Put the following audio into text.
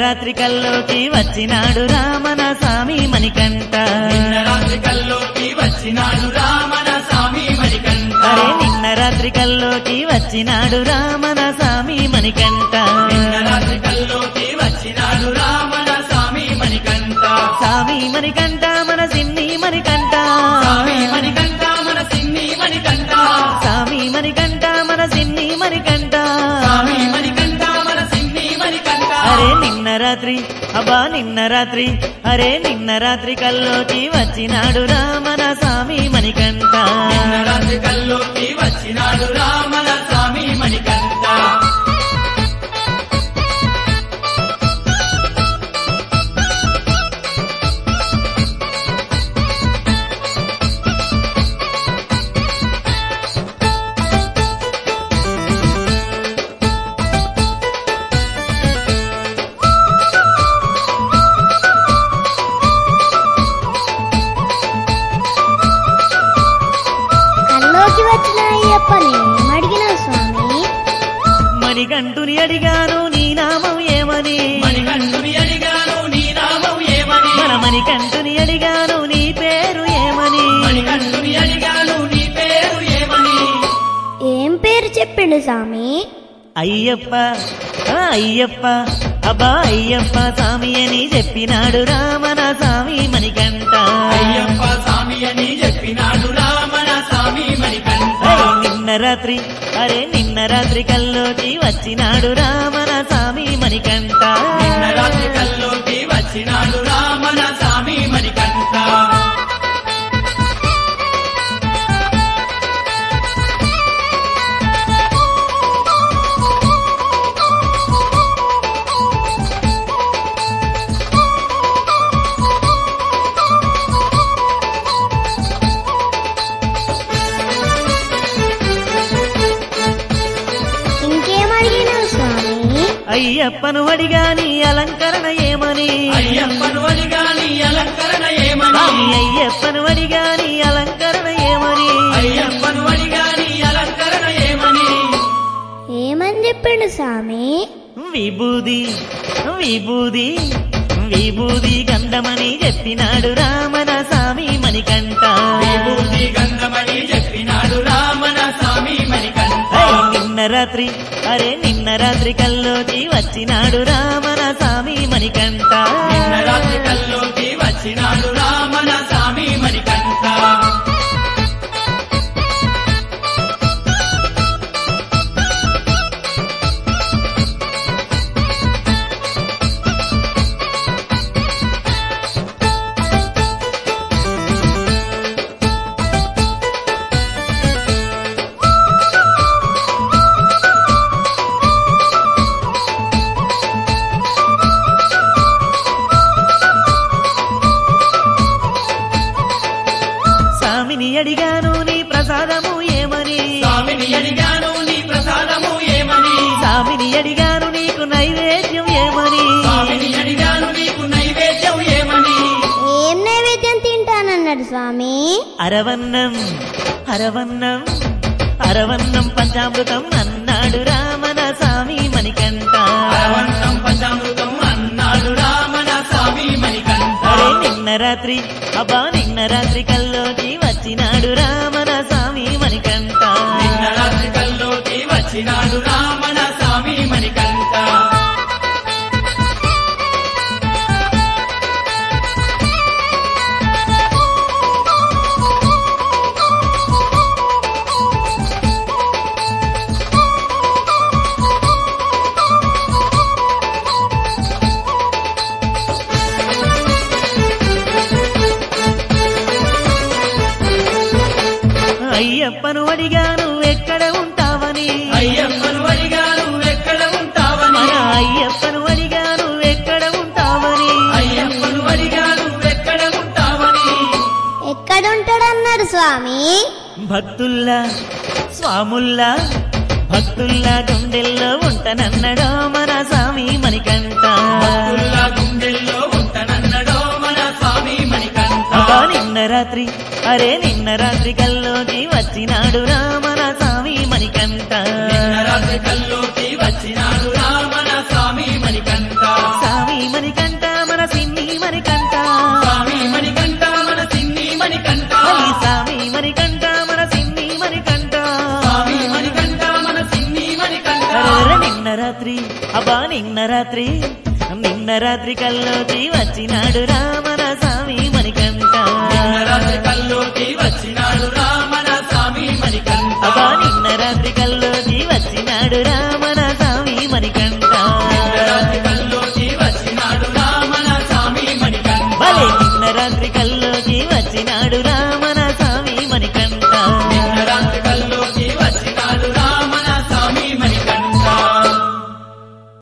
రాత్రి కల్లోకి వచ్చినాడు రామన స్వామి మణికంఠ నిన్న రాత్రి కల్లోకి వచ్చినాడు రామన స్వామి మణికంఠ అరే నిన్న రాత్రి కల్లోకి వచ్చినాడు రామన స్వామి మణికంఠ నిన్న రాత్రి కల్లోకి వచ్చినాడు రామన స్వామి మణికంఠ స్వామి మణికంఠ మన సిన్ని మణికంఠ స్వామి మణికంఠ మన సిన్ని మణికంఠ స్వామి మణికంఠ మన సిన్ని మణికంఠ స్వామి మణికంఠ మన సిన్ని మణికంఠ అరే నిన్న రాత్రి అబ్బా నిన్న రాత్రి అరే నిన్న రాత్రి కల్లోకి వచ్చినాడు రామన స్వామి మణికంఠ నిన్న రాత్రి కల్లోకి వచ్చినాడు రామన స్వామి మణికంఠ కల్లోకి వచ్చిన అయ్యప్పని ఏమడిగిన స్వామి మణికంఠుని అడిగాను నీ నామం ఏమని మణికంఠుని అడిగాను నీ నామం ఏమని మన మణికంఠుని అడిగాను నీ పేరు ఏమని మణికంఠుని అడిగాను నీ పేరు ఏమని ఏం పేరు చెప్పిండు స్వామి అయ్యప్ప ఆ అయ్యప్ప అబ్బా అయ్యప్ప స్వామి అని చెప్పినాడు రామన స్వామి మణికంఠ అయ్యప్ప స్వామి అని చెప్పినాడు రామన స్వామి మణికంఠ ఏయ్, నిన్న రాత్రి అరే నిన్న రాత్రి కల్లోకి వచ్చినాడు రామన స్వామి మణికంఠ నిన్న రాత్రి కల్లోకి వచ్చినాడు రామన స్వామి మణికంఠ ఇంకేమడిగిన స్వామి అయ్యప్పను అడిగాని అలంకరణ ఏమని అయ్యప్పను అడిగాని అలంకరణ ఏమని స్వామి అయ్యప్పను అడిగాని అలంకరణ ఏమని అయ్యప్పను అడిగాని అలంకరణ ఏమని ఏమని చెప్పిండు స్వామి విభూది విభూది విభూది గంధమని చెప్పినాడు రామన స్వామి మణికంఠ విభూతి గంధమని చెప్పినాడు రామన స్వామి మణికంఠ ఏయ్, నిన్న రాత్రి అరే నిన్న రాత్రి కల్లోకి వచ్చినాడు రామన స్వామి మణికంఠ నిన్న రాత్రి కల్లోకి వచ్చినాడు రామన స్వామి మణికంఠ స్వామిని అడిగాను నీ ప్రసాదము ఏమని స్వామిని అడిగాను నీ ప్రసాదము ఏమని స్వామిని అడిగాను నీకు నైవేద్యం ఏమని స్వామిని అడిగాను నీకు నైవేద్యం ఏమని ఏం నైవేద్యం తింటానన్నాడు స్వామి అరవన్నం అరవన్నం అరవన్నం పంచామృతం అన్నాడు రామన స్వామి మణికంఠ పరవన్నం పంచామృతం అన్నాడు రామన స్వామి మణికంఠ అరే నిన్న రాత్రి అబ్బా నిన్న రాత్రి కల్లోకి వచ్చినాడు రామన స్వామి మణికంఠ నిన్న రాత్రి కల్లోకి వచ్చినాడు రామన స్వామి మణికంఠ అయ్యప్పను అడిగాను ఎక్కడ ఉంటావని అయ్యప్పను అడిగాను ఎక్కడ ఉంటావని మన అయ్యప్పను అడిగాను ఎక్కడ ఉంటావని అయ్యప్పను అడిగాను ఎక్కడ ఉంటావని ఎక్కడుంటాడన్నాడు స్వామి భక్తుల్లా స్వాముల్లా భక్తుల్లా గుండెల్లో ఉంటానన్నడో మన స్వామి మణికంఠ భక్తుల్లా గుండెల్లో ఉంటానన్నడో మన స్వామి మణికంఠ అబ్బా నిన్న రాత్రి అరే నిన్న రాత్రి కల్లోకి వచ్చినాడు రామన స్వామి మణికంఠ నిన్న రాత్రి కల్లోకి వచ్చినాడు రామన స్వామి మణికంఠ స్వామి రాత్రి నిన్న రాత్రి కల్లోకి వచ్చినాడు రామన స్వామి మణికంఠ నిన్న రాత్రి కల్లోకి వచ్చినాడు రామన స్వామి మణికంఠ అబ్బా నిన్న రాత్రి కల్లోకి వచ్చినాడు రా